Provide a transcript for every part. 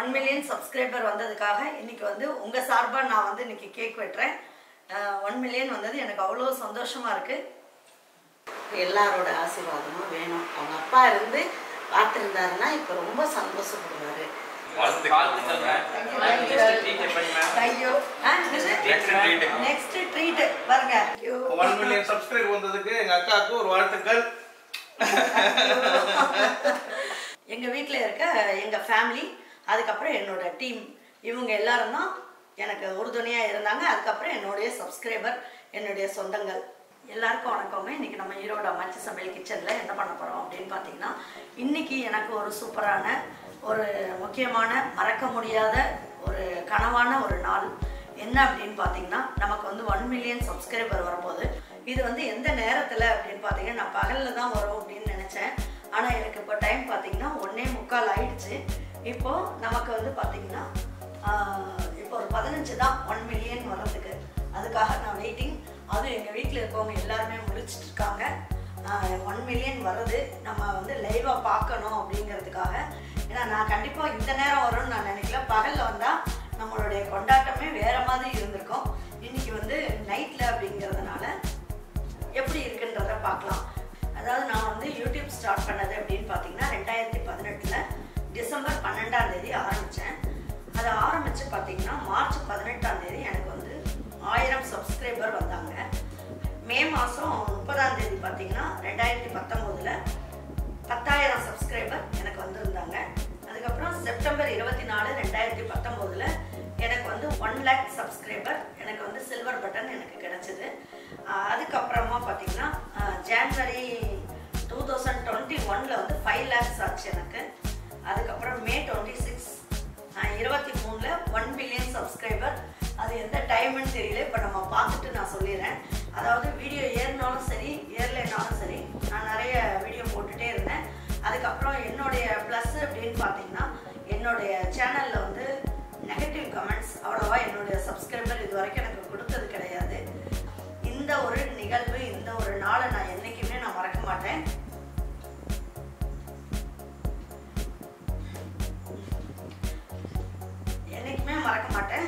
One million subscriber வந்ததுக்காக இன்னைக்கு வந்து உங்கள் சார்பாக நான் வந்து இன்னைக்கு கேக் வெட்டுறேன் ஒன் மில்லியன் வந்தது எனக்கு அவ்வளோ சந்தோஷமா இருக்கு எல்லாரோட ஆசீர்வாதமும் வேணும் அவங்க அப்பா இருந்து பார்த்துருந்தாருன்னா இப்போ ரொம்ப சந்தோஷப்படுவாரு தேங்க்யூ நெக்ஸ்ட் ட்ரீட் பாருங்க ஒன் மில்லியன் சப்ஸ்கிரைப் வந்ததுக்கு எங்க அக்காவுக்கு ஒரு வாழ்த்துக்கள் எங்க வீட்ல இருக்க எங்க ஃபேமிலி அதுக்கப்புறம் என்னோட டீம் இவங்க எல்லாரும் தான் எனக்கு உறுதுணையா இருந்தாங்க அதுக்கப்புறம் என்னுடைய சப்ஸ்கிரைபர் என்னுடைய சொந்தங்கள் எல்லாருக்கும் வணக்கங்க இன்னைக்கு நம்ம ஈரோடு அம்மாச்சி சமையல் கிச்சன்ல என்ன பண்ண போறோம் அப்படின்னு பார்த்தீங்கன்னா இன்னைக்கு எனக்கு ஒரு சூப்பரான ஒரு முக்கியமான மறக்க முடியாத ஒரு கனவான ஒரு நாள் என்ன அப்படின்னு பார்த்தீங்கன்னா நமக்கு வந்து ஒன் மில்லியன் சப்ஸ்கிரைபர் வரும்போது இது வந்து எந்த நேரத்தில் அப்படின்னு பார்த்தீங்கன்னா நான் பகலில் தான் வரும் அப்படின்னு நினச்சேன் ஆனால் எனக்கு இப்போ டைம் பார்த்தீங்கன்னா ஒன்னே முக்கால் ஆயிடுச்சு இப்போ நமக்கு வந்து பார்த்தீங்கன்னா ஆஹ், இப்போ ஒரு பதினஞ்சு தான் ஒன் மில்லியன் வர்றதுக்கு அதுக்காக நான் வெயிட்டிங் அதுவும் எங்கள் வீட்டில் இருக்கவங்க எல்லாருமே முடிச்சிட்டு இருக்காங்க ஒன் மில்லியன் வர்றது நம்ம வந்து லைவாக பார்க்கணும் அப்படிங்கிறதுக்காக ஏன்னா நான் கண்டிப்பாக இந்த நேரம் வரும்னு நான் நினைக்கல பகலில் வந்தால் நம்மளுடைய கொண்டாட்டமே வேற மாதிரி இருந்திருக்கும் இன்னைக்கு வந்து நைட்டில் அப்படிங்கிறதுனால எப்படி இருக்குன்றத பார்க்கலாம் அதாவது நான் வந்து யூடியூப் ஸ்டார்ட் பண்ணது அப்படின்னு பார்த்தீங்கன்னா ரெண்டாயிரத்தி பதினெட்டில் டிசம்பர் பன்னெண்டாம் தேதி ஆரம்பித்தேன் அதை ஆரம்பித்து பார்த்தீங்கன்னா மார்ச் பதினெட்டாம் தேதி எனக்கு வந்து ஆயிரம் சப்ஸ்கிரைபர் வந்தாங்க மே மாதம் முப்பதாம் தேதி பார்த்தீங்கன்னா ரெண்டாயிரத்தி பத்தொம்போதில் பத்தாயிரம் சப்ஸ்கிரைபர் எனக்கு வந்திருந்தாங்க அதுக்கப்புறம் செப்டம்பர் இருபத்தி நாலு ரெண்டாயிரத்தி பத்தொம்போதில் எனக்கு வந்து ஒன் லேக் சப்ஸ்கிரைபர் எனக்கு வந்து சில்வர் பட்டன் எனக்கு கிடைச்சிது ஆஹ் அதுக்கப்புறமா பார்த்தீங்கன்னா ஜான்வரி டூ தௌசண்ட் டுவெண்ட்டி ஒனில் வந்து ஃபைவ் லேக்ஸ் ஆச்சு எனக்கு அதுக்கப்புறம் மே டுவெண்ட்டி சிக்ஸ் இருபத்தி மூணில் ஒன் பில்லியன் சப்ஸ்கிரைபர் அது எந்த டைம்னு தெரியல இப்போ நம்ம பார்த்துட்டு நான் சொல்லிடுறேன் அதாவது வீடியோ ஏறினாலும் சரி ஏறலைனாலும் சரி நான் நிறைய வீடியோ போட்டுட்டே இருந்தேன் அதுக்கப்புறம் என்னுடைய ப்ளஸ் அப்படின்னு பார்த்தீங்கன்னா என்னுடைய சேனலில் வந்து நெகட்டிவ் கமெண்ட்ஸ் அவ்வளோவா என்னுடைய சப்ஸ்கிரைபர் இது வரைக்கும் எனக்கு கொடுத்தது கிடையாது இந்த ஒரு நிகழ்வு இந்த ஒரு நாளை நான் என்னைக்குமே நான் மறக்க மாட்டேன் என்னைக்குமே மறக்க மாட்டேன்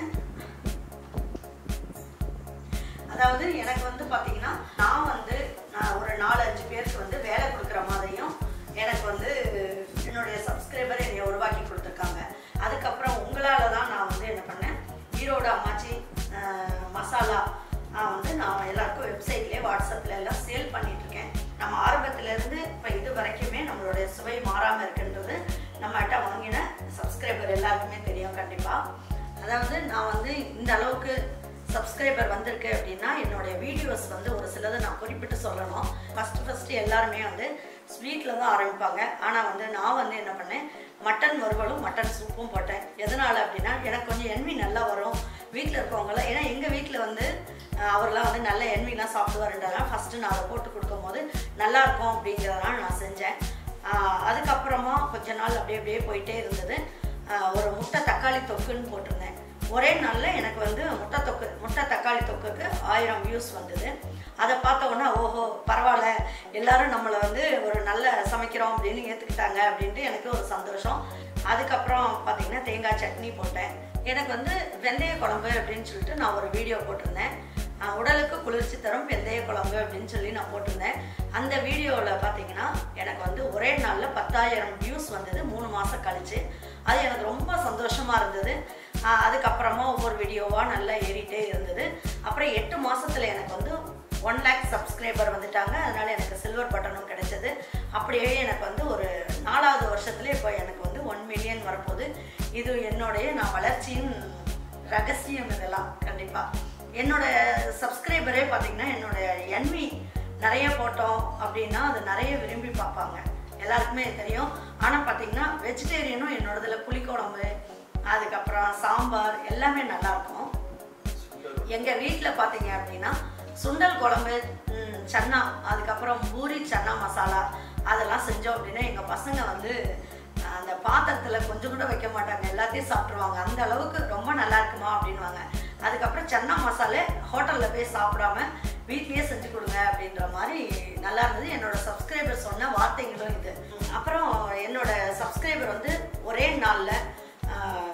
அதாவது எனக்கு வந்து பாத்தீங்கன்னா நான் வந்து நான் ஒரு நாலு அஞ்சு பேருக்கு வந்து வேலை கொடுக்குற மாதிரியும் எனக்கு வந்து என்னுடைய சப்ஸ்கிரைபர் என்னை உருவாக்கி கொடுத்துருக்காங்க அதுக்கப்புறம் உங்களால தான் நான் வந்து என்ன பண்ணேன் ஈரோடு அம்மாச்சி அஹ், மசாலா நான் வந்து நான் எல்லாருக்கும் வெப்சைட்லேயே வாட்ஸ்அப்பில் எல்லாம் சேல் பண்ணிட்டு இருக்கேன் நம்ம ஆரம்பத்துல இருந்து இப்போ இது வரைக்குமே நம்மளுடைய சுவை மாறாமல் இருக்குன்றது நம்மகிட்ட வாங்கின சப்ஸ்கிரைபர் எல்லாருக்குமே தெரியும் கண்டிப்பாக அதாவது நான் வந்து இந்த அளவுக்கு சப்ஸ்கிரைபர் வந்திருக்கு அப்படின்னா என்னுடைய வீடியோஸ் வந்து ஒரு சிலதை நான் குறிப்பிட்டு சொல்லணும் ஃபஸ்ட்டு ஃபஸ்ட்டு எல்லாருமே வந்து ஸ்வீட்டில் தான் ஆரம்பிப்பாங்க ஆனால் வந்து நான் வந்து என்ன பண்ணேன் மட்டன் வறுவலும் மட்டன் சூப்பும் போட்டேன் எதனால் அப்படின்னா எனக்கு கொஞ்சம் என்வி நல்லா வரும் வீட்டில் இருக்கவங்களாம் ஏன்னா எங்கள் வீட்டில் வந்து அஹ், அவர்லாம் வந்து நல்ல என்விலாம் சாப்பிடுவாருன்றதுனால ஃபஸ்ட்டு நான் அதை போட்டு கொடுக்கும்போது நல்லா இருக்கும் அப்படிங்கிறதுனால நான் செஞ்சேன் ஆஹ், அதுக்கப்புறமா கொஞ்ச நாள் அப்படியே அப்படியே போயிட்டே இருந்தது ஆஹ், ஒரு முட்டை தக்காளி தொக்குன்னு போட்டிருந்தேன் ஒரே நாளில் எனக்கு வந்து முட்டை தொக்கு முட்டை தக்காளி தொக்குக்கு ஆயிரம் வியூஸ் வந்தது அதை பார்த்த உடனே ஓஹோ பரவாயில்ல எல்லாரும் நம்மளை வந்து ஒரு நல்ல சமைக்கிறோம் அப்படின்னு ஏற்றுக்கிட்டாங்க அப்படின்ட்டு எனக்கு ஒரு சந்தோஷம் அதுக்கப்புறம் பார்த்தீங்கன்னா தேங்காய் சட்னி போட்டேன் எனக்கு வந்து வெந்தய குழம்பு அப்படின்னு சொல்லிட்டு நான் ஒரு வீடியோ போட்டிருந்தேன் ஆஹ் உடலுக்கு குளிர்ச்சி தரும் வெந்தய குழம்பு அப்படின்னு சொல்லி நான் போட்டிருந்தேன் அந்த வீடியோவில் பார்த்தீங்கன்னா எனக்கு வந்து ஒரே நாளில் பத்தாயிரம் வியூஸ் வந்தது மூணு மாதம் கழிச்சு அது எனக்கு ரொம்ப சந்தோஷமாக இருந்தது ஆஹ் அதுக்கப்புறமா ஒவ்வொரு வீடியோவாக நல்லா ஏறிட்டே இருந்தது அப்புறம் எட்டு மாசத்துல எனக்கு வந்து ஒன் லேக் சப்ஸ்கிரைபர் வந்துட்டாங்க அதனால எனக்கு சில்வர் பட்டனும் கிடைச்சது அப்படியே எனக்கு வந்து ஒரு நாலாவது வருஷத்துல இப்போ எனக்கு வந்து ஒன் மில்லியன் வரப்போகுது இது என்னுடைய நான் வளர்ச்சியின் ரகசியம் இதெல்லாம் கண்டிப்பாக என்னோட சப்ஸ்கிரைபரே பார்த்தீங்கன்னா என்னோட என்வி நிறைய போட்டோம் அப்படின்னா அது நிறைய விரும்பி பார்ப்பாங்க எல்லாருக்குமே தெரியும் ஆனால் பார்த்தீங்கன்னா வெஜிடேரியனும் என்னோடதுல புளிக்குழம்பு அதுக்கப்புறம் சாம்பார் எல்லாமே நல்லா இருக்கும் எங்க வீட்ல பாத்தீங்க அப்படின்னா சுண்டல் குழம்பு ம், சன்னா அதுக்கப்புறம் பூரி சன்னா மசாலா அதெல்லாம் செஞ்சோம் அப்படின்னா எங்க பசங்க வந்து அஹ், அந்த பாத்திரத்துல கொஞ்சம் கூட வைக்க மாட்டாங்க எல்லாத்தையும் சாப்பிட்ருவாங்க அந்த அளவுக்கு ரொம்ப நல்லா இருக்குமா அப்படின்வாங்க அதுக்கப்புறம் சன்னா மசாலே ஹோட்டல்ல போய் சாப்பிடாம வீட்லயே செஞ்சு கொடுங்க அப்படின்ற மாதிரி நல்லா இருந்தது என்னோட சப்ஸ்கிரைபர் சொன்ன வார்த்தைகளும் இது அப்புறம் என்னோட சப்ஸ்கிரைபர் வந்து ஒரே நாள்ல ஆஹ்,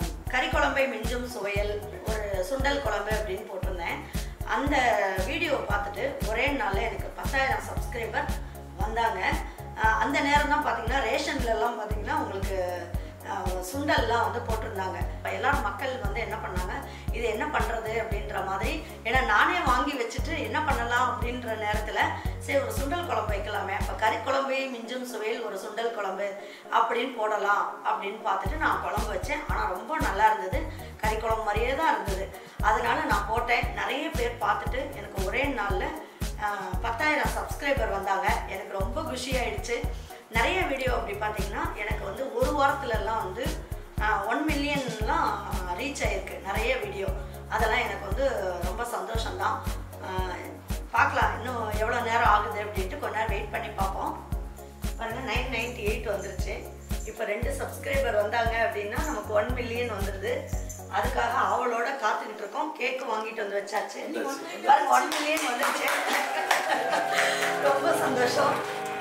குழம்பை மிஞ்சும் சுவையல் ஒரு சுண்டல் குழம்பு அப்படின்னு போட்டிருந்தேன் அந்த வீடியோவை பார்த்துட்டு ஒரே நாளில் எனக்கு பத்தாயிரம் சப்ஸ்கிரைபர் வந்தாங்க அஹ் அந்த நேரம் தான் பார்த்தீங்கன்னா ரேஷன்லலாம் பார்த்தீங்கன்னா உங்களுக்கு அஹ், சுண்டல்லாம் வந்து போட்டிருந்தாங்க இப்போ எல்லாரும் மக்கள் வந்து என்ன பண்ணாங்க இது என்ன பண்ணுறது அப்படின்ற மாதிரி ஏன்னா நானே வாங்கி வச்சுட்டு என்ன பண்ணலாம் அப்படின்ற நேரத்தில் சரி ஒரு சுண்டல் குழம்பு வைக்கலாமே அப்போ கறி குழம்பே மிஞ்சும் சுவையில் ஒரு சுண்டல் குழம்பு அப்படின்னு போடலாம் அப்படின்னு பார்த்துட்டு நான் குழம்பு வச்சேன் ஆனால் ரொம்ப நல்லா இருந்தது கறி குழம்பு மாதிரியே தான் இருந்தது அதனால நான் போட்டேன் நிறைய பேர் பார்த்துட்டு எனக்கு ஒரே நாளில் பத்தாயிரம் சப்ஸ்கிரைபர் வந்தாங்க எனக்கு ரொம்ப குஷி ஆயிடுச்சு நிறைய வீடியோ அப்படி பார்த்தீங்கன்னா எனக்கு வந்து ஒரு வாரத்துலலாம் வந்து ஒன் மில்லியன்லாம் ரீச் ஆயிருக்கு நிறைய வீடியோ அதெல்லாம் எனக்கு வந்து ரொம்ப சந்தோஷம்தான் ஆஹ் பார்க்கலாம் இன்னும் எவ்வளோ நேரம் ஆகுது அப்படின்ட்டு கொஞ்ச நேரம் வெயிட் பண்ணி பார்ப்போம் பாருங்க நைன் நைன்டி எயிட் வந்துருச்சு இப்போ ரெண்டு சப்ஸ்கிரைபர் வந்தாங்க அப்படின்னா நமக்கு ஒன் மில்லியன் வந்துடுது அதுக்காக ஆவலோட காத்துக்கிட்டு இருக்கோம் கேக்கு வாங்கிட்டு வந்து வச்சாச்சு பாருங்க ஒன் மில்லியன் வந்துருச்சு ரொம்ப சந்தோஷம்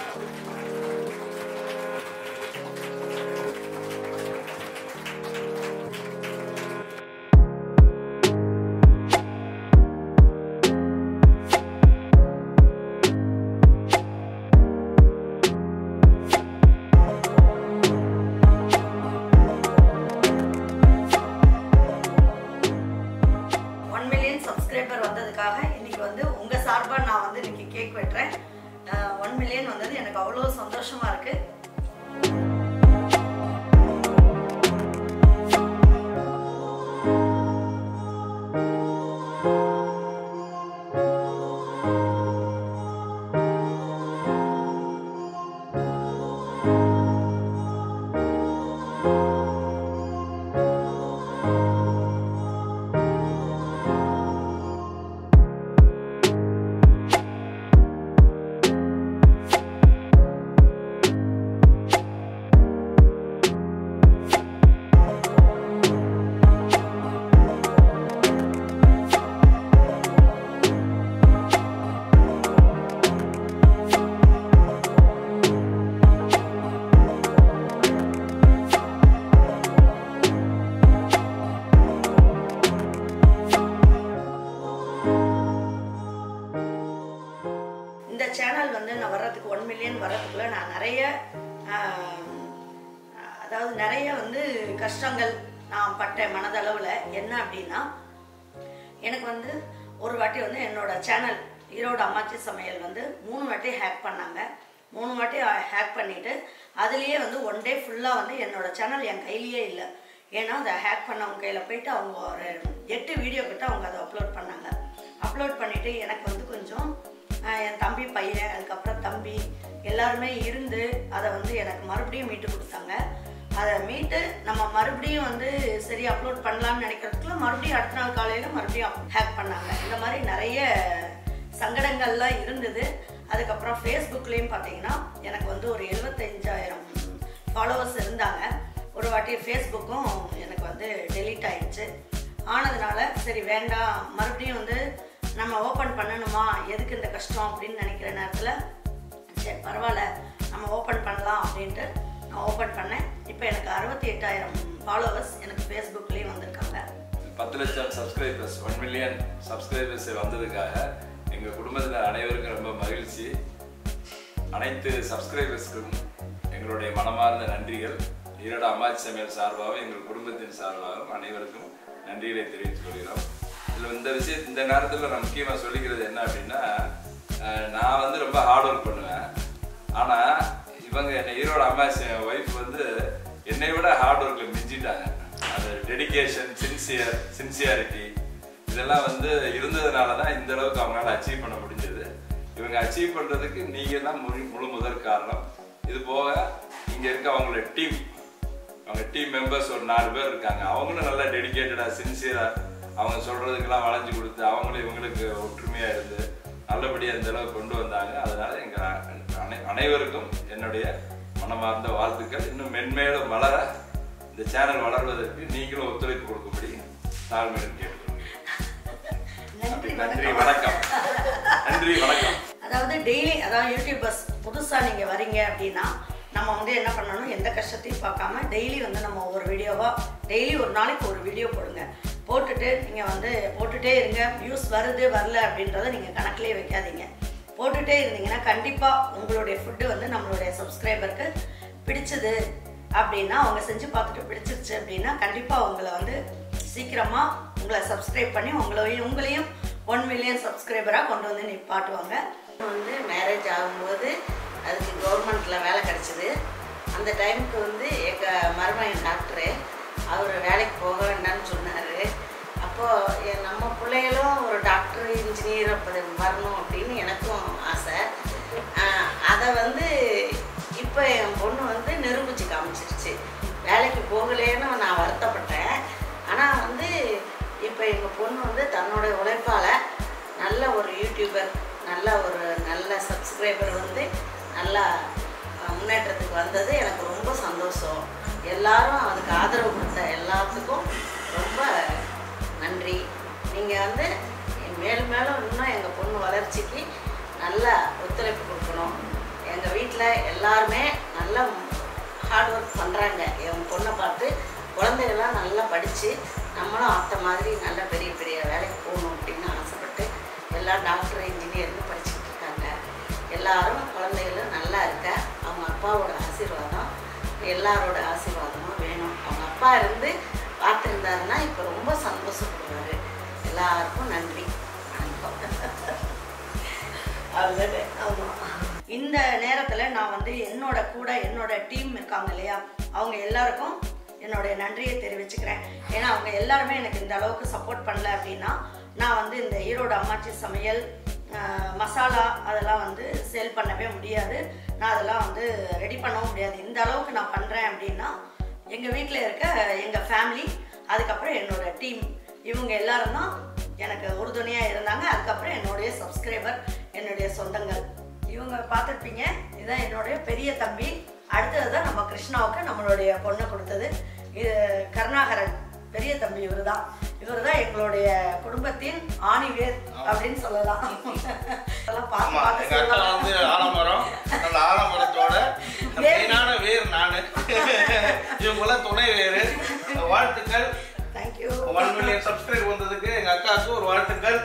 ஒன் மில்லியன் சப்ஸ்கிரைபர் வந்ததுக்காக இன்னைக்கு வந்து உங்க சார்பா நான் வந்து இன்னைக்கு கேக் வெட்டுறேன் ஒன் மில்லியன் வந்தது எனக்கு அவ்வளோ சந்தோஷமா இருக்கு இந்த சேனல் வந்து நான் வர்றதுக்கு ஒன் மில்லியன் வர்றதுக்குள்ள நான் நிறைய ஆஹ், அதாவது நிறைய வந்து கஷ்டங்கள் நான் பட்டேன் மனதளவில் என்ன அப்படின்னா எனக்கு வந்து ஒரு வாட்டி வந்து என்னோட சேனல் ஈரோடு அம்மாச்சி சமையல் வந்து மூணு வாட்டி ஹேக் பண்ணாங்க மூணு வாட்டி ஹேக் பண்ணிட்டு அதுலேயே வந்து ஒன் டே ஃபுல்லாக வந்து என்னோட சேனல் என் கையிலேயே இல்லை ஏன்னா அதை ஹேக் பண்ணவங்க கையில் போயிட்டு அவங்க ஒரு எட்டு வீடியோ கிட்ட அவங்க அதை அப்லோட் பண்ணாங்க அப்லோட் பண்ணிவிட்டு எனக்கு வந்து கொஞ்சம் ஆஹ், என் தம்பி பையன் அதுக்கப்புறம் தம்பி எல்லாருமே இருந்து அதை வந்து எனக்கு மறுபடியும் மீட்டு கொடுத்தாங்க அதை மீட்டு நம்ம மறுபடியும் வந்து சரி அப்லோட் பண்ணலாம்னு நினைக்கிறதுக்குள்ள மறுபடியும் அடுத்த நாள் காலையில் மறுபடியும் ஹேக் பண்ணாங்க இந்த மாதிரி நிறைய சங்கடங்கள்லாம் இருந்தது அதுக்கப்புறம் ஃபேஸ்புக்லேயும் பார்த்தீங்கன்னா எனக்கு வந்து ஒரு எழுபத்தஞ்சாயிரம் ஃபாலோவர்ஸ் இருந்தாங்க ஒரு வாட்டி ஃபேஸ்புக்கும் எனக்கு வந்து டெலீட் ஆயிடுச்சு ஆனதுனால சரி வேண்டாம் மறுபடியும் வந்து நம்ம ஓப்பன் பண்ணணுமா எதுக்கு இந்த கஷ்டம் அப்படின்னு நினைக்கிற நேரத்தில் சரி பரவாயில்ல நம்ம ஓப்பன் பண்ணலாம் அப்படின்ட்டு நான் ஓப்பன் பண்ணேன் இப்போ எனக்கு அறுபத்தி எட்டாயிரம் ஃபாலோவர்ஸ் எனக்கு ஃபேஸ்புக்லேயும் வந்திருக்காங்க பத்து லட்சம் சப்ஸ்கிரைபர்ஸ் ஒன் மில்லியன் சப்ஸ்கிரைபர்ஸ் வந்ததுக்காக எங்கள் குடும்பத்தில் அனைவருக்கும் ரொம்ப மகிழ்ச்சி அனைத்து சப்ஸ்கிரைபர்ஸ்க்கும் எங்களுடைய மனமார்ந்த நன்றிகள் ஈரோடு அம்மாச்சி சமையல் சார்பாகவும் எங்கள் குடும்பத்தின் சார்பாகவும் அனைவருக்கும் நன்றிகளை தெரிவித்துக் கொள்கிறோம் இதில் இந்த விஷயம் இந்த நேரத்தில் நான் முக்கியமாக சொல்லிக்கிறது என்ன அப்படின்னா அஹ், நான் வந்து ரொம்ப ஹார்ட் ஒர்க் பண்ணுவேன் ஆனால் இவங்க என்னை ஈரோடு அம்மாச்சி ஒய்ஃப் வந்து என்னை விட ஹார்ட் ஒர்க்கில் மிஞ்சிட்டாங்க அது டெடிகேஷன் சின்சியர் சின்சியாரிட்டி இதெல்லாம் வந்து இருந்ததுனால தான் இந்த அளவுக்கு அவங்களால அச்சீவ் பண்ண முடிஞ்சது இவங்க அச்சீவ் பண்றதுக்கு நீங்க தான் முழு முழு முதல் காரணம் இது போக இங்க இருக்க அவங்களோட டீம் அவங்க டீம் மெம்பர்ஸ் ஒரு நாலு பேர் இருக்காங்க அவங்களும் நல்லா டெடிகேட்டடா சின்சியரா அவங்க சொல்றதுக்கெல்லாம் வளைஞ்சு கொடுத்து அவங்களும் இவங்களுக்கு ஒற்றுமையா இருந்து நல்லபடியா இந்த அளவுக்கு கொண்டு வந்தாங்க அதனால எங்க அனை- அனைவருக்கும் என்னுடைய மனமார்ந்த வாழ்த்துக்கள் இன்னும் மென்மேலும் வளர இந்த சேனல் வளர்வதற்கு நீங்களும் ஒத்துழைப்பு கொடுக்கும்படி தாழ்மையுடன் கேட்டுக்கொள்கிறேன் நன்றி நன்றி வணக்கம் வணக்கம் நன்றி வணக்கம் அதாவது டெய்லி அதாவது யூடியூபர்ஸ் புதுசாக நீங்கள் வரீங்க அப்படின்னா நம்ம வந்து என்ன பண்ணணும் எந்த கஷ்டத்தையும் பார்க்காம டெய்லி வந்து நம்ம ஒரு வீடியோவாக டெய்லி ஒரு நாளைக்கு ஒரு வீடியோ போடுங்க போட்டுட்டு நீங்கள் வந்து போட்டுட்டே இருங்க வியூஸ் வருது வரல அப்படின்றத நீங்கள் கணக்கிலே வைக்காதீங்க போட்டுட்டே இருந்தீங்கன்னா கண்டிப்பாக உங்களுடைய ஃபுட்டு வந்து நம்மளுடைய சப்ஸ்கிரைபருக்கு பிடிச்சது அப்படின்னா அவங்க செஞ்சு பார்த்துட்டு பிடிச்சிருச்சு அப்படின்னா கண்டிப்பாக உங்களை வந்து சீக்கிரமாக உங்களை சப்ஸ்கிரைப் பண்ணி உங்களையும் உங்களையும் ஒன் மில்லியன் சப்ஸ்கிரைபராக கொண்டு வந்து நிப்பாட்டுவாங்க வந்து மேரேஜ் ஆகும்போது அதுக்கு கவர்மெண்ட்டில் வேலை கிடச்சிது அந்த டைமுக்கு வந்து எங்கள் மருமகன் டாக்டரு அவர் வேலைக்கு போக வேண்டாம்னு சொன்னார் அப்போது நம்ம பிள்ளைகளும் ஒரு டாக்டர் இன்ஜினியர் அப்படி வரணும் அப்படின்னு எனக்கும் ஆசை ஆஹ் அதை வந்து இப்போ என் பொண்ணு வந்து நிரூபித்து காமிச்சிருச்சு வேலைக்கு போகலேன்னு நான் வருத்தப்பட்டேன் ஆனால் வந்து இப்போ எங்கள் பொண்ணு வந்து தன்னோட உழைப்பால் நல்ல ஒரு யூடியூபர் நல்ல ஒரு நல்ல சப்ஸ்கிரைபர் வந்து நல்லா அஹ், முன்னேற்றத்துக்கு வந்தது எனக்கு ரொம்ப சந்தோஷம் எல்லாரும் அதுக்கு ஆதரவு கொடுத்த எல்லாத்துக்கும் ரொம்ப நன்றி நீங்கள் வந்து மேலும் மேலும் இன்னும் எங்கள் பொண்ணு வளர்ச்சிக்கு நல்ல ஒத்துழைப்பு கொடுக்கணும் எங்கள் வீட்டில் எல்லாருமே நல்ல ஹார்ட் ஒர்க் பண்ணுறாங்க என் பொண்ணை பார்த்து குழந்தைகள்லாம் நல்லா படித்து நம்மளும் அத்தை மாதிரி நல்ல பெரிய பெரிய வேலைக்கு போகணும் அப்படின்னு ஆசைப்பட்டு எல்லாம் டாக்டர் இன்ஜினியர்னு படிச்சுட்டு இருக்காங்க எல்லாரும் குழந்தைகளும் நல்லா இருக்க அவங்க அப்பாவோட ஆசீர்வாதம் எல்லாரோட ஆசீர்வாதமும் வேணும் அவங்க அப்பா இருந்து பார்த்துருந்தாருன்னா இப்போ ரொம்ப சந்தோஷப்படுவார் எல்லாருக்கும் நன்றி வணக்கம் அதுதானே ஆமாம் இந்த நேரத்தில் நான் வந்து என்னோட கூட என்னோட டீம் இருக்காங்க இல்லையா அவங்க எல்லாருக்கும் என்னுடைய நன்றியை தெரிவிச்சுக்கிறேன் ஏன்னா அவங்க எல்லாருமே எனக்கு இந்த அளவுக்கு சப்போர்ட் பண்ணல அப்படின்னா நான் வந்து இந்த ஈரோடு அம்மாச்சி சமையல் ஆஹ், மசாலா அதெல்லாம் வந்து சேல் பண்ணவே முடியாது நான் அதெல்லாம் வந்து ரெடி பண்ணவும் முடியாது இந்த அளவுக்கு நான் பண்ணுறேன் அப்படின்னா எங்கள் வீட்டில் இருக்க எங்கள் ஃபேமிலி அதுக்கப்புறம் என்னோட டீம் இவங்க எல்லாரும் தான் எனக்கு உறுதுணையாக இருந்தாங்க அதுக்கப்புறம் என்னுடைய சப்ஸ்கிரைபர் என்னுடைய சொந்தங்கள் இவங்க பார்த்துருப்பீங்க இதுதான் என்னுடைய பெரிய தம்பி அடுத்தது தான் நம்ம கிருஷ்ணாவுக்கு நம்மளுடைய பொண்ணை கொடுத்தது இது கருணாகரன் பெரிய தம்பி இவர் தான் இவர் தான் எங்களுடைய குடும்பத்தின் ஆணிவேர் அப்படின்னு சொல்லலாம் அதெல்லாம் பார்த்து ஆமா பார்த்து எங்க அக்கா வந்து சொல்லலாம் ஆலமரம் அந்த ஆலமரத்தோட மெயினான வேர் நானு இவங்கெல்லாம் துணை வேறு வாழ்த்துக்கள் தேங்க்யூ ஒன் மில்லியன் சப்ஸ்கிரைப் வந்ததுக்கு எங்க அக்காவுக்கு ஒரு வாழ்த்துக்கள்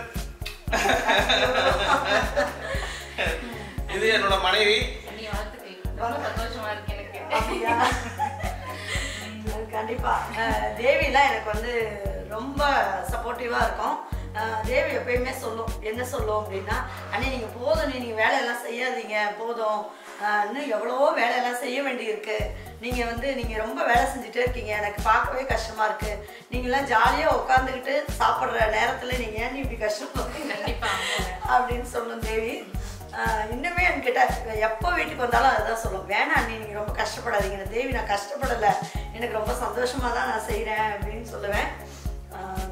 இது என்னோட மனைவி நீ வாழ்த்துக்கள் ரொம்ப சந்தோஷமா இருக்கு எனக்கு அப்படியா? கண்டிப்பா அஹ் தேவிலாம் எனக்கு வந்து ரொம்ப சப்போர்ட்டிவா இருக்கும் அஹ் தேவி எப்பயுமே சொல்லும் என்ன சொல்லும் அப்படின்னா அண்ணி நீங்க போதும் நீ நீங்க வேலையெல்லாம் செய்யாதீங்க போதும் அஹ் இன்னும் எவ்வளவோ வேலையெல்லாம் செய்ய வேண்டியிருக்கு நீங்க வந்து நீங்க ரொம்ப வேலை செஞ்சுட்டே இருக்கீங்க எனக்கு பார்க்கவே கஷ்டமா இருக்கு நீங்களாம் ஜாலியா உட்காந்துக்கிட்டு சாப்பிடுற நேரத்துல நீங்க ஏன் இப்படி கஷ்டப்படுறீங்க கண்டிப்பா, ஆமாங்க. அப்படின்னு சொல்லும் தேவி ஆஹ் இன்னுமே என்கிட்ட எப்போ வீட்டுக்கு வந்தாலும் அதுதான் சொல்லும் வேணாம் நீ நீங்கள் ரொம்ப கஷ்டப்படாதீங்க தேவி நான் கஷ்டப்படலை எனக்கு ரொம்ப சந்தோஷமாக தான் நான் செய்கிறேன் அப்படின்னு சொல்லுவேன் ஆஹ்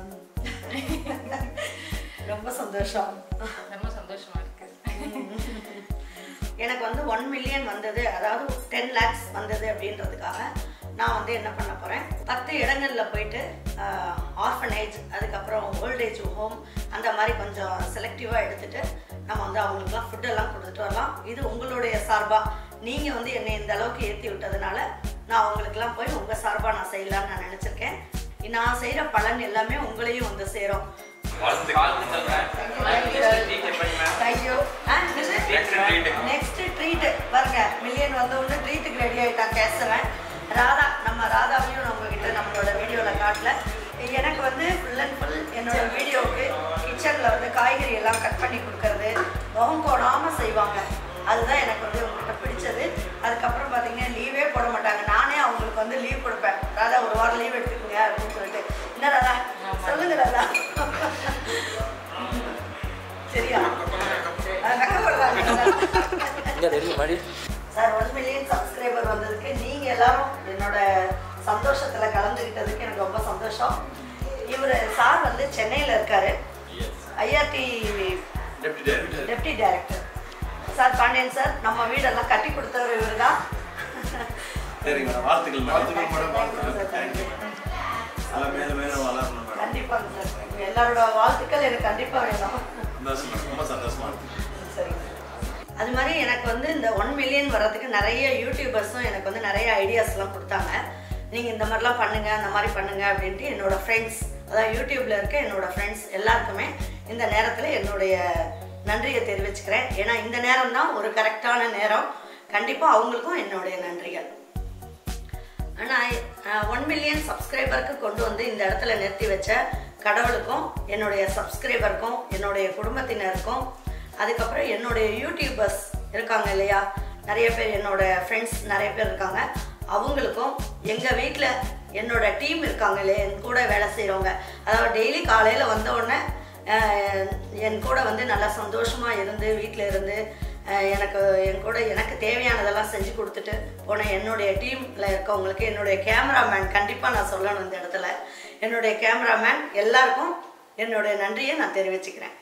ரொம்ப சந்தோஷம் ரொம்ப சந்தோஷமா இருக்கு எனக்கு வந்து ஒன் மில்லியன் வந்தது அதாவது டென் லேக்ஸ் வந்தது அப்படின்றதுக்காக நான் வந்து என்ன பண்ண போகிறேன் பத்து இடங்களில் போயிட்டு ஆர்ஃபனேஜ் அதுக்கப்புறம் ஓல்டேஜ் ஹோம் அந்த மாதிரி கொஞ்சம் செலக்டிவாக எடுத்துட்டு நம்ம வந்து அவங்களுக்குலாம் ஃபுட்டெல்லாம் கொடுத்துட்டு வரலாம் இது உங்களுடைய சார்பாக நீங்கள் வந்து என்னை இந்த அளவுக்கு ஏற்றி விட்டதுனால நான் உங்களுக்கெல்லாம் போய் உங்கள் சார்பாக நான் செய்யலாம்னு நான் நினச்சிருக்கேன் நான் செய்கிற பலன் எல்லாமே உங்களையும் வந்து சேரும் தேங்க்யூ நெக்ஸ்ட் ட்ரீட் பாருங்க மில்லியன் வந்த உடனே ட்ரீட்டுக்கு ரெடி ஆயிட்டான் கேசவன் ராதா நம்ம ராதாவையும் நம்ம கிட்ட நம்மளோட வீடியோவில் காட்டல எனக்கு வந்து ஃபுல் அண்ட் ஃபுல் என்னோட வீடியோவுக்கு கிச்சனில் வந்து காய்கறி எல்லாம் கட் பண்ணி கொடுக்கறது முகம் போடாமல் செய்வாங்க அதுதான் எனக்கு வந்து உங்ககிட்ட பிடிச்சது அதுக்கப்புறம் பார்த்தீங்கன்னா லீவே போட மாட்டாங்க நானே அவங்களுக்கு வந்து லீவ் கொடுப்பேன் ராதா ஒரு வாரம் லீவ் எடுத்துக்கோங்க அப்படின்னு சொல்லிட்டு என்ன ராதா சொல்லுங்க ராதா சரியா அஹ் வெக்கப்படுறாங்க இங்கே தெரியும் மடி சார் ஒன் மில்லியன் சப்ஸ்கிரைபர் வந்ததுக்கு நீங்க எல்லாரும் என்னோட சந்தோஷத்துல கலந்துக்கிட்டதுக்கு எனக்கு ரொம்ப சந்தோஷம் இவர் சார் வந்து சென்னையில இருக்காரு IRT deputy director sir Pandian sir நம்ம வீடெல்லாம் கட்டி கொடுத்தவர் இவர் தான் சரிங்க மேடம் வாழ்த்துக்கள் மேடம் வாழ்த்துக்கள் மேடம் வாழ்த்துக்கள் தேங்க்யூ மேடம் மேலும் மேலும் வளரணும் மேடம் கண்டிப்பாங்க சார் உங்க எல்லாரோட வாழ்த்துக்கள் எனக்கு கண்டிப்பா வேணும் சந்தோஷம் மேடம் ரொம்ப சந்தோஷமா இருக்கு சரிங்க அது மாதிரி எனக்கு வந்து இந்த ஒன் மில்லியன் வர்றதுக்கு நிறைய யூடியூபர்ஸும் எனக்கு வந்து நிறைய ஐடியாஸ்லாம் கொடுத்தாங்க நீங்கள் இந்த மாதிரிலாம் பண்ணுங்க அந்த மாதிரி பண்ணுங்க அப்படின்ட்டு என்னோட ஃப்ரெண்ட்ஸ் அதாவது யூடியூப்ல இருக்க என்னோட ஃப்ரெண்ட்ஸ் எல்லாருக்குமே இந்த நேரத்தில் என்னுடைய நன்றியை தெரிவிச்சுக்கிறேன் ஏன்னா இந்த நேரம் தான் ஒரு கரெக்டான நேரம் கண்டிப்பாக அவங்களுக்கும் என்னுடைய நன்றிகள் ஆனால் ஒன் மில்லியன் சப்ஸ்கிரைபருக்கு கொண்டு வந்து இந்த இடத்துல நிறுத்தி வச்ச கடவுளுக்கும் என்னுடைய சப்ஸ்கிரைபருக்கும் என்னுடைய குடும்பத்தினருக்கும் அதுக்கப்புறம் என்னுடைய யூடியூபர்ஸ் இருக்காங்க இல்லையா நிறைய பேர் என்னோட ஃப்ரெண்ட்ஸ் நிறைய பேர் இருக்காங்க அவங்களுக்கும் எங்கள் வீட்டில் என்னோட டீம் இருக்காங்க இல்லையா என் கூட வேலை செய்கிறவங்க அதாவது டெய்லி காலையில் வந்த உடனே அஹ், என் கூட வந்து நல்லா சந்தோஷமாக இருந்து வீட்டில் இருந்து அஹ், எனக்கு என் கூட எனக்கு தேவையானதெல்லாம் செஞ்சு கொடுத்துட்டு போன என்னுடைய டீமில் இருக்கவங்களுக்கு என்னுடைய கேமராமேன் கண்டிப்பாக நான் சொல்லணும் இந்த இடத்துல என்னுடைய கேமராமேன் எல்லாருக்கும் என்னுடைய நன்றியை நான் தெரிவிச்சுக்கிறேன்